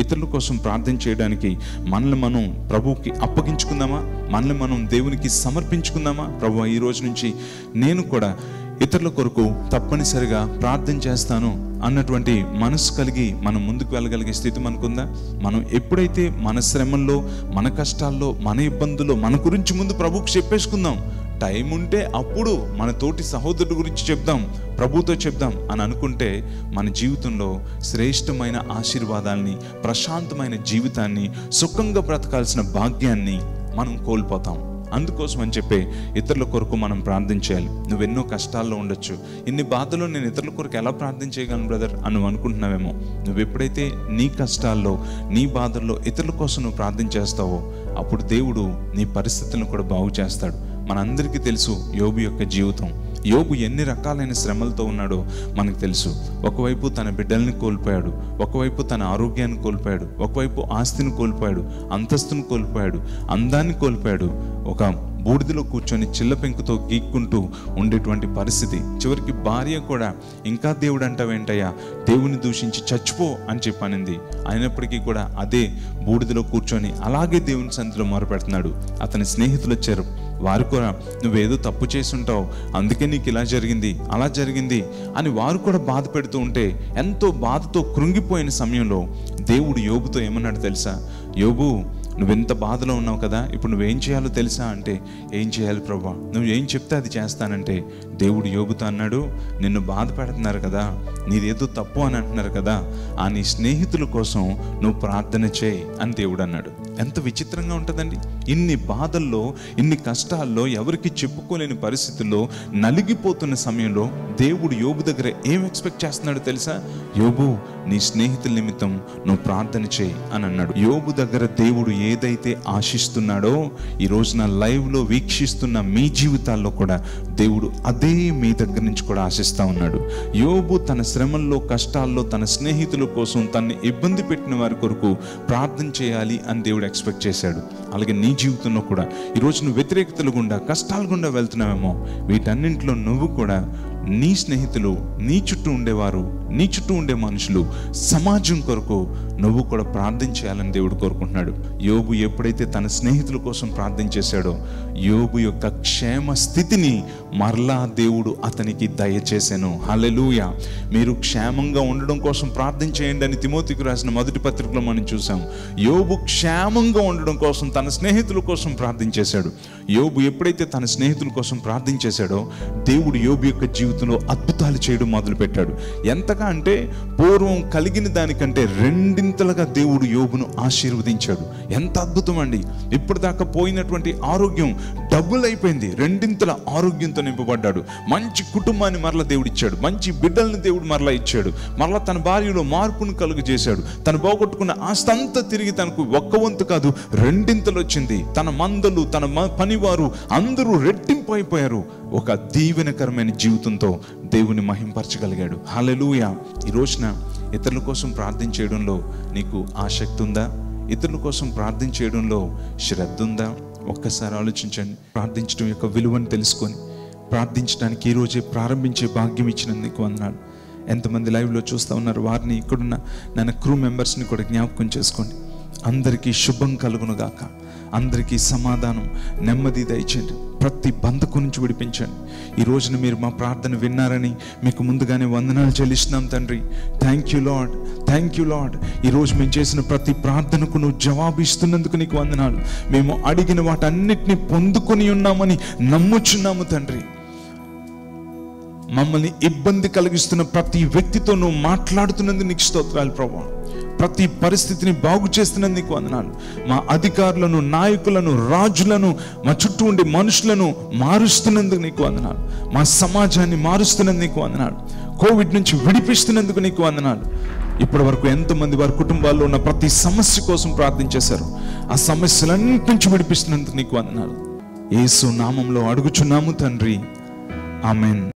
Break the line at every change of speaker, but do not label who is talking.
ఇతరుల కోసం ప్రార్థన చేయడానికి మనల్ని మనం ప్రభువుకి అప్పగించుకుందామా మనల్ని మనం దేవునికి సమర్పించుకుందామా ప్రభు ఈ రోజు నుంచి నేను కూడా ఇతరుల కొరకు తప్పనిసరిగా ప్రార్థన చేస్తాను అన్నటువంటి మనసు కలిగి మనం ముందుకు వెళ్ళగలిగే స్థితి మనకుందా మనం ఎప్పుడైతే మన శ్రమల్లో మన కష్టాల్లో మన ఇబ్బందుల్లో మన గురించి ముందు ప్రభువుకి చెప్పేసుకుందాం టైం ఉంటే అప్పుడు మన తోటి సహోదరుడి గురించి చెప్దాం ప్రభుతో చెప్దాం అని అనుకుంటే మన జీవితంలో శ్రేష్టమైన ఆశీర్వాదాల్ని ప్రశాంతమైన జీవితాన్ని సుఖంగా బ్రతకాల్సిన భాగ్యాన్ని మనం కోల్పోతాం అందుకోసం అని చెప్పి ఇతరుల కొరకు మనం ప్రార్థన చేయాలి నువ్వెన్నో కష్టాల్లో ఉండొచ్చు ఇన్ని బాధలు నేను ఇతరుల కొరకు ఎలా ప్రార్థన చేయగలను బ్రదర్ అని నువ్వు అనుకుంటున్నావేమో నువ్వు ఎప్పుడైతే నీ కష్టాల్లో నీ బాధల్లో ఇతరుల కోసం నువ్వు ప్రార్థన చేస్తావో అప్పుడు దేవుడు నీ పరిస్థితులను కూడా బాగు చేస్తాడు మనందరికీ తెలుసు యోబు యొక్క జీవితం యోబు ఎన్ని రకాలైన శ్రమలతో ఉన్నాడో మనకు తెలుసు ఒకవైపు తన బిడ్డల్ని కోల్పోయాడు ఒకవైపు తన ఆరోగ్యాన్ని కోల్పోయాడు ఒకవైపు ఆస్తిని కోల్పోయాడు అంతస్తును కోల్పోయాడు అందాన్ని కోల్పోయాడు ఒక బూడిదలో కూర్చొని చిల్ల పెంకుతో గీక్కుంటూ ఉండేటువంటి పరిస్థితి చివరికి భార్య కూడా ఇంకా దేవుడు అంటావేంటయ్యా దేవుని దూషించి చచ్చిపో అని చెప్పనింది అయినప్పటికీ కూడా అదే బూడిదలో కూర్చొని అలాగే దేవుని సంధిలో మొరపెడుతున్నాడు అతని స్నేహితులు వచ్చారు వారు కూడా నువ్వేదో తప్పు చేసి ఉంటావు అందుకే నీకు ఇలా జరిగింది అలా జరిగింది అని వారు కూడా బాధ పెడుతూ ఉంటే ఎంతో బాధతో కృంగిపోయిన సమయంలో దేవుడు యోబుతో ఏమన్నాడు తెలుసా యోబు నువ్వెంత బాధలో ఉన్నావు కదా ఇప్పుడు నువ్వేం చేయాలో తెలుసా అంటే ఏం చేయాలి ప్రభా నువ్వు ఏం చెప్తే అది చేస్తానంటే దేవుడు యోబుతో అన్నాడు నిన్ను బాధ పెడుతున్నారు కదా నీదేదో తప్పు అని అంటున్నారు కదా ఆ నీ స్నేహితుల కోసం నువ్వు ప్రార్థన చేయి అని దేవుడు అన్నాడు ఎంత విచిత్రంగా ఉంటుందండి ఇన్ని బాధల్లో ఇన్ని కష్టాల్లో ఎవరికి చెప్పుకోలేని పరిస్థితుల్లో నలిగిపోతున్న సమయంలో దేవుడు యోబు దగ్గర ఏం ఎక్స్పెక్ట్ చేస్తున్నాడో తెలుసా యోబు నీ స్నేహితుల నిమిత్తం నువ్వు ప్రార్థన చేయి అని అన్నాడు యోబు దగ్గర దేవుడు ఏదైతే ఆశిస్తున్నాడో ఈ రోజున లైవ్లో వీక్షిస్తున్న మీ జీవితాల్లో కూడా దేవుడు అదే మీ దగ్గర నుంచి కూడా ఆశిస్తా ఉన్నాడు యోబు తన శ్రమల్లో కష్టాల్లో తన స్నేహితుల కోసం తన్ని ఇబ్బంది పెట్టిన వారి కొరకు ప్రార్థన చేయాలి అని దేవుడు ఎక్స్పెక్ట్ చేశాడు అలాగే నీ జీవితంలో కూడా ఈరోజు నువ్వు వ్యతిరేకతల గుండా కష్టాల గుండా వెళ్తున్నావేమో వీటన్నింటిలో నువ్వు కూడా నీ స్నేహితులు నీ చుట్టూ ఉండేవారు నీ చుట్టూ ఉండే మనుషులు సమాజం కొరకు నువ్వు కూడా ప్రార్థన చేయాలని దేవుడు కోరుకుంటున్నాడు యోబు ఎప్పుడైతే తన స్నేహితుల కోసం ప్రార్థన చేశాడో యోబు యొక్క క్షేమ స్థితిని మరలా దేవుడు అతనికి దయచేశాను హల్లెలూయా మీరు క్షేమంగా ఉండడం కోసం ప్రార్థన చేయండి అని తిమోతికి రాసిన మొదటి పత్రికలో మనం చూసాం యోబు క్షేమంగా ఉండడం కోసం తన స్నేహితుల కోసం ప్రార్థన చేశాడు యోబు ఎప్పుడైతే తన స్నేహితుల కోసం ప్రార్థన చేశాడో దేవుడు యోబు యొక్క జీవితంలో అద్భుతాలు చేయడం మొదలుపెట్టాడు ఎంతగా అంటే పూర్వం కలిగిన దానికంటే రెండింతలుగా దేవుడు యోబును ఆశీర్వదించాడు ఎంత అద్భుతం అండి ఇప్పటిదాకా పోయినటువంటి ఆరోగ్యం డబుల్ అయిపోయింది రెండింతల ఆరోగ్యంతో నింపబడ్డాడు మంచి కుటుంబాన్ని మరలా దేవుడు ఇచ్చాడు మంచి బిడ్డల్ని దేవుడు మరలా ఇచ్చాడు మరలా తన భార్యలో మార్పును కలుగు చేశాడు తను పోగొట్టుకున్న ఆస్తి అంతా తిరిగి తనకు ఒక్క వంతు కాదు రెండింతలు వచ్చింది తన మందలు తన మ- పనివారు అందరూ రెట్టింపు అయిపోయారు ఒక దీవెనకరమైన జీవితంతో దేవుని మహింపరచగలిగాడు హల్లెలూయా ఈ రోజున ఇతరుల కోసం ప్రార్థన చేయడంలో నీకు ఆసక్తి ఉందా ఇతరుల కోసం ప్రార్థన చేయడంలో శ్రద్ధ ఉందా ఒక్కసారి ఆలోచించండి ప్రార్థించడం యొక్క విలువను తెలుసుకొని ప్రార్థించడానికి ఈ రోజే ప్రారంభించే భాగ్యం ఇచ్చినందుకు వందనాలు ఎంతమంది లైవ్లో చూస్తూ ఉన్నారు వారిని ఇక్కడున్న ನನ್ನ క్రూ మెంబర్స్ని కూడా జ్ఞాపకం చేసుకోండి అందరికీ శుభం కలుగును గాక అందరికీ సమాధానం నెమ్మది దయచేయండి ప్రతి బంధకు నుంచి విడిపించండి ఈ రోజున మీరు మా ప్రార్థన విన్నారని మీకు ముందుగానే వందనాలు చెల్లిస్తున్నాం తండ్రి thank you Lord thank you Lord ఈరోజు మేము చేసిన ప్రతి ప్రార్థనకు నువ్వు జవాబు ఇస్తున్నందుకు నీకు వందనాలు మేము అడిగిన వాటన్నిటిని పొందుకొని ఉన్నామని నమ్ముచున్నాము తండ్రి మమ్మల్ని ఇబ్బంది కలిగిస్తున్న ప్రతి వ్యక్తితో నువ్వు మాట్లాడుతున్నందుకు నీకు స్తోత్రాలు ప్రభా ప్రతి పరిస్థితిని బాగు చేస్తున్నందుకు నీకు వందనాలు మా అధికారులను నాయకులను రాజులను మా చుట్టూ ఉండే మనుషులను మారుస్తున్నందుకు నీకు వందనాలు మా సమాజాన్ని మారుస్తున్నందుకు నీకు వందనాలు కోవిడ్ నుంచి విడిపిస్తున్నందుకు నీకు వందనాలు ఇప్పటి వరకు ఎంతమంది వారి కుటుంబాల్లో ఉన్న ప్రతి సమస్య కోసం ప్రార్థించేశారు ఆ సమస్యలన్నిటి నుంచి విడిపిస్తున్నందుకు నీకు వందనాలు యేసు నామంలో అడుగుచున్నాము తండ్రి ఆమెన్